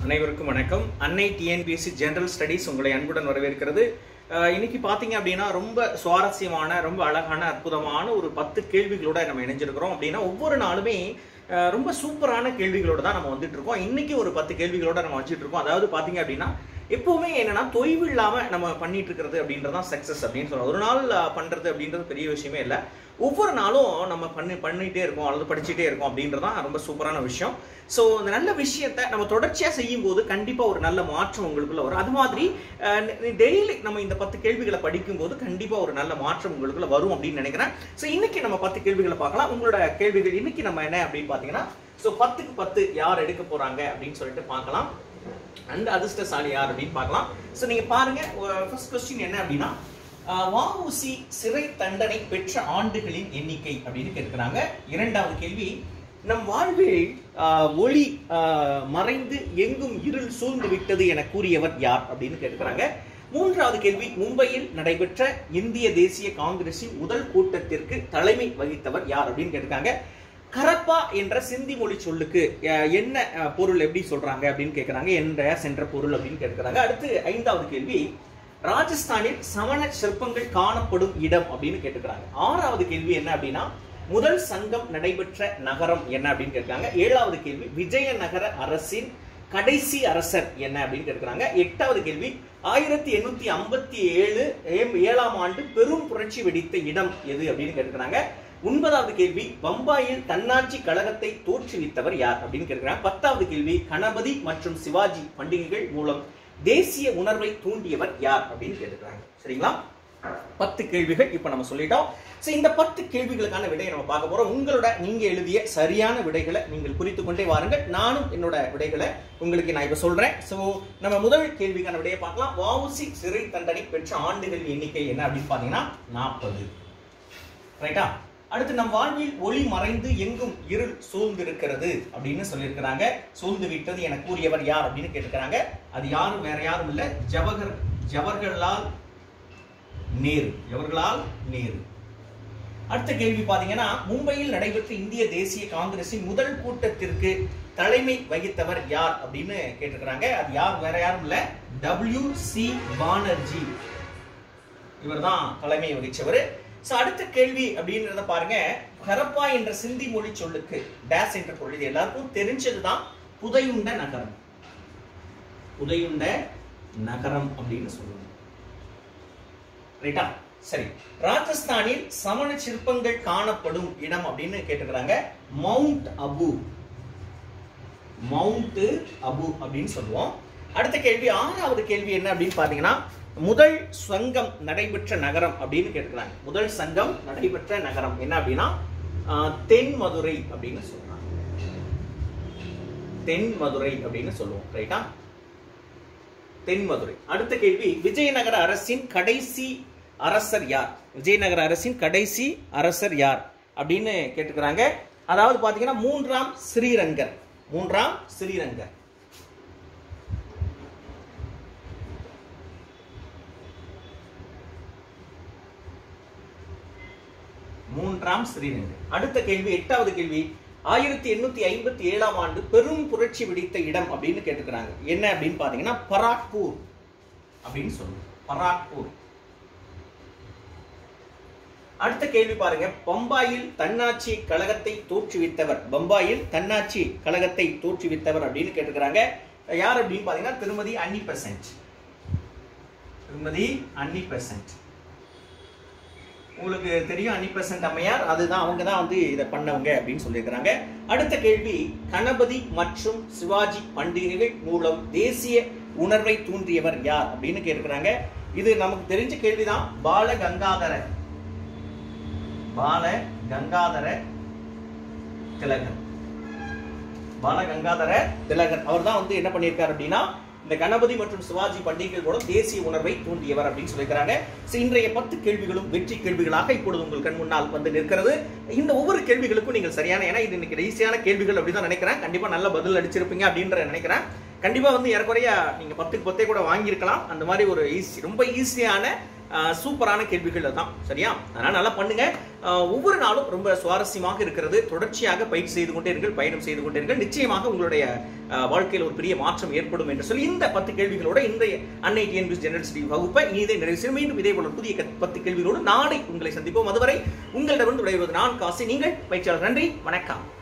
அனைவருக்கும் வணக்கம் அன்னை டிஎன்பிஎஸ்சி ஜெனரல் ஸ்டடீஸ் உங்களை அன்புடன் வரவேற்கிறது அஹ் இன்னைக்கு பார்த்தீங்க அப்படின்னா ரொம்ப சுவாரஸ்யமான ரொம்ப அழகான அற்புதமான ஒரு பத்து கேள்விகளோட நம்ம இணைஞ்சிருக்கிறோம் அப்படின்னா ஒவ்வொரு நாளுமே அஹ் ரொம்ப சூப்பரான கேள்விகளோட தான் நம்ம வந்துட்டு இருக்கோம் இன்னைக்கு ஒரு பத்து கேள்விகளோட நம்ம வச்சுட்டு இருக்கோம் அதாவது பார்த்தீங்க அப்படின்னா எப்பவுமே என்னன்னா தொய்வு இல்லாம நம்ம பண்ணிட்டு இருக்கிறது அப்படின்றதான் சக்சஸ் அப்படின்னு சொல்றோம் ஒரு நாள் அஹ், பண்றது அப்படின்றது பெரிய விஷயமே இல்லை ஒவ்வொரு நாளும் நம்ம பண்ணி பண்ணிட்டே இருக்கோம் அல்லது படிச்சுட்டே இருக்கோம் அப்படின்றதான் ரொம்ப சூப்பரான விஷயம் ஸோ அந்த நல்ல விஷயத்த நம்ம தொடர்ச்சியாக செய்யும் போது கண்டிப்பாக ஒரு நல்ல மாற்றம் உங்களுக்குள்ள வரும் அது மாதிரி டெய்லி நம்ம இந்த பத்து கேள்விகளை படிக்கும்போது கண்டிப்பாக ஒரு நல்ல மாற்றம் உங்களுக்குள்ள வரும் அப்படின்னு நினைக்கிறேன் ஸோ இன்னைக்கு நம்ம பத்து கேள்விகளை பார்க்கலாம் உங்களோட கேள்விகள் இன்னைக்கு நம்ம என்ன அப்படின்னு பார்த்தீங்கன்னா ஸோ பத்துக்கு பத்து யார் எடுக்க போறாங்க அப்படின்னு சொல்லிட்டு பார்க்கலாம் அந்த அதிர்ஷ்டசாலி யார் அப்படின்னு பார்க்கலாம் ஸோ நீங்க பாருங்க ஃபர்ஸ்ட் கொஸ்டின் என்ன அப்படின்னா அஹ், வஉசி சிறை தண்டனை பெற்ற ஆண்டுகளின் எண்ணிக்கை அப்படின்னு கேட்கிறாங்க இரண்டாவது கேள்வி நம் வாழ்வில் அஹ், ஒளி அஹ், மறைந்து எங்கும் இருள் சூழ்ந்து விட்டது என கூறியவர் யார் அப்படின்னு கேட்கிறாங்க மூன்றாவது கேள்வி மும்பையில் நடைபெற்ற இந்திய தேசிய காங்கிரசின் முதல் கூட்டத்திற்கு தலைமை வகித்தவர் யார் அப்படின்னு கேட்டிருக்காங்க கரப்பா என்ற சிந்தி மொழி சொல்லுக்கு அஹ், என்ன அஹ், பொருள் எப்படி சொல்றாங்க அப்படின்னு கேட்கறாங்க என்ற சென்ற பொருள் அப்படின்னு கேட்கறாங்க அடுத்து ஐந்தாவது கேள்வி ராஜஸ்தானில் சமண சிற்பங்கள் காணப்படும் இடம் அப்படின்னு கேட்டுக்கிறாங்க ஆறாவது கேள்வி என்ன அப்படின்னா முதல் சங்கம் நடைபெற்ற நகரம் என்ன அப்படின்னு கேட்கிறாங்க ஏழாவது கேள்வி விஜயநகர அரசின் கடைசி அரசர் என்ன அப்படின்னு கேட்கிறாங்க எட்டாவது கேள்வி ஆயிரத்தி எண்ணூத்தி ஐம்பத்தி ஏழு ஏழாம் ஆண்டு பெரும் புரட்சி வெடித்த இடம் எது அப்படின்னு கேட்கிறாங்க ஒன்பதாவது கேள்வி பம்பாயில் தன்னாட்சி கழகத்தை தோற்றுவித்தவர் யார் அப்படின்னு கேட்கிறாங்க பத்தாவது கேள்வி கணபதி மற்றும் சிவாஜி பண்டிகைகள் மூலம் தேசிய உணர்வை தூண்டியவர் யார் அப்படின்னு கேட்டுக்கிறாங்க சரிங்களா பத்து கேள்விகள் இப்ப நம்ம சொல்லிட்டோம் சோ இந்த பத்து கேள்விகளுக்கான விடையை நம்ம பார்க்க போறோம் உங்களோட நீங்க எழுதிய சரியான விடைகளை நீங்கள் குறித்து கொண்டே வாருங்கள் நானும் என்னோட விடைகளை உங்களுக்கு நான் இப்ப சொல்றேன் சோ நம்ம முதல் கேள்விக்கான விடையை பார்க்கலாம் வஉசி சிறை தண்டனை பெற்ற ஆண்டுகள் எண்ணிக்கை என்ன அப்படின்னு பாத்தீங்கன்னா நாற்பது ரைட்டா அடுத்து நம் வாழ்வில் ஒளி மறைந்து எங்கும் இருள் சூழ்ந்திருக்கிறது அப்படின்னு சொல்லியிருக்கிறாங்க சூழ்ந்து விட்டது என கூறியவர் யார் அப்படின்னு கேட்டிருக்கிறாங்க அது யாரும் வேற யாரும் இல்ல ஜவஹர் ஜவஹர்லால் நேரு ஜவஹர்லால் நேரு அடுத்த கேள்வி பாத்தீங்கன்னா மும்பையில் நடைபெற்ற இந்திய தேசிய காங்கிரசின் முதல் கூட்டத்திற்கு தலைமை வகித்தவர் யார் அப்படின்னு கேட்டிருக்கிறாங்க அது யார் வேற யாரும் இல்ல டபிள்யூ சி பானர்ஜி இவர்தான் தலைமை வகிச்சவர் சோ அடுத்த கேள்வி அப்படின்றத பாருங்க ஹரப்பா என்ற சிந்தி மொழி சொல்லுக்கு டேஸ் என்ற பொருள் இது எல்லாருக்கும் தெரிஞ்சதுதான் புதையுண்ட நகரம் புதையுண்ட நகரம் அப்படின்னு சொல்லுவாங்க ரைட்டா சரி ராஜஸ்தானில் சமண சிற்பங்கள் காணப்படும் இடம் அப்படின்னு கேட்டுக்கிறாங்க மவுண்ட் அபு மவுண்ட் அபு அப்படின்னு சொல்லுவோம் அடுத்த கேள்வி ஆறாவது கேள்வி என்ன அப்படின்னு பாத்தீங்கன்னா முதல் சங்கம் நடைபெற்ற நகரம் அப்படின்னு கேட்டுக்கிறாங்க முதல் சங்கம் நடைபெற்ற நகரம் என்ன அப்படின்னா ஆஹ், தென் மதுரை அப்படின்னு சொல்றாங்க தென் மதுரை அப்படின்னு சொல்லுவோம் ரைட்டா தென் மதுரை அடுத்த கேள்வி விஜயநகர அரசின் கடைசி அரசர் யார் விஜயநகர அரசின் கடைசி அரசர் யார் அப்படின்னு கேட்டுக்கிறாங்க அதாவது பாத்தீங்கன்னா மூன்றாம் ஸ்ரீரங்கர் மூன்றாம் ஸ்ரீரங்கர் மூன்றாம் ஸ்ரீரங்கர் அடுத்த கேள்வி எட்டாவது கேள்வி ஆயிரத்தி எண்ணூத்தி ஐம்பத்தி ஏழாம் ஆண்டு பெரும் புரட்சி வெடித்த இடம் அப்படின்னு கேட்டுக்கிறாங்க என்ன அப்படின்னு பாத்தீங்கன்னா பராக்பூர் அப்படின்னு சொல்லுங்க பராக்பூர் அடுத்த கேள்வி பாருங்க பம்பாயில் தன்னாட்சி கழகத்தை தோற்றுவித்தவர் பம்பாயில் தன்னாட்சி கழகத்தை தோற்றுவித்தவர் அப்படின்னு கேட்டுக்கிறாங்க யார் அப்படின்னு பாத்தீங்கன்னா திருமதி அன்னி பெசன்ட் திருமதி அன்னி பெசன்ட் உங்களுக்கு தெரியும் அன்னி பெசன்ட் அம்மையார் அதுதான் அவங்க தான் வந்து இதை பண்ணவங்க அப்படின்னு சொல்லியிருக்கிறாங்க அடுத்த கேள்வி கணபதி மற்றும் சிவாஜி பண்டிகைகள் மூலம் தேசிய உணர்வை தூண்டியவர் யார் அப்படின்னு கேட்டுக்கிறாங்க இது நமக்கு தெரிஞ்ச கேள்விதான் பால கங்காதர பால கங்காதர திலகர் பால கங்காதர திலகர் அவர் தான் வந்து என்ன பண்ணியிருக்காரு அப்படின்னா இந்த கணபதி மற்றும் சிவாஜி பண்டிகைகள் மூலம் தேசிய உணர்வை தூண்டியவர் அப்படின்னு சொல்லியிருக்கிறாங்க So, இன்றைய பத்து கேள்விகளும் வெற்றி கேள்விகளாக இப்பொழுது உங்கள் கண் முன்னால் வந்து நிற்கிறது இந்த ஒவ்வொரு கேள்விகளுக்கும் நீங்கள் சரியான ஏன்னா இது இன்னைக்கு ஈஸியான கேள்விகள் அப்படின்னு தான் நினைக்கிறேன் கண்டிப்பா நல்ல பதில் அடிச்சிருப்பீங்க அப்படின்ற நினைக்கிறேன் கண்டிப்பா வந்து ஏறக்குறைய நீங்க பத்துக்கு பத்தே கூட வாங்கியிருக்கலாம் அந்த மாதிரி ஒரு ஈஸி ரொம்ப ஈஸியான அஹ், சூப்பரான கேள்விகள் தான் சரியா அதனால நல்லா பண்ணுங்க அஹ், ஒவ்வொரு நாளும் ரொம்ப சுவாரஸ்யமாக இருக்கிறது தொடர்ச்சியாக பயிற்சி செய்து கொண்டே இருங்கள் பயணம் செய்து கொண்டே இருங்கள் நிச்சயமாக உங்களுடைய அஹ், வாழ்க்கையில் ஒரு பெரிய மாற்றம் ஏற்படும் என்று சொல்லி இந்த பத்து கேள்விகளோட இந்த அன்னை டிஎன்பிஎஸ் ஜெனரல் ஸ்டடி வகுப்பை இதை நிறைவு செய்யும் மீண்டும் இதே போல புதிய க- பத்து கேள்விகளோடு நாளை உங்களை சந்திப்போம் அதுவரை உங்களிடமிருந்து விடைபெறுவது நான் காசி நீங்கள் பயிற்சியாளர் நன்றி வணக்கம்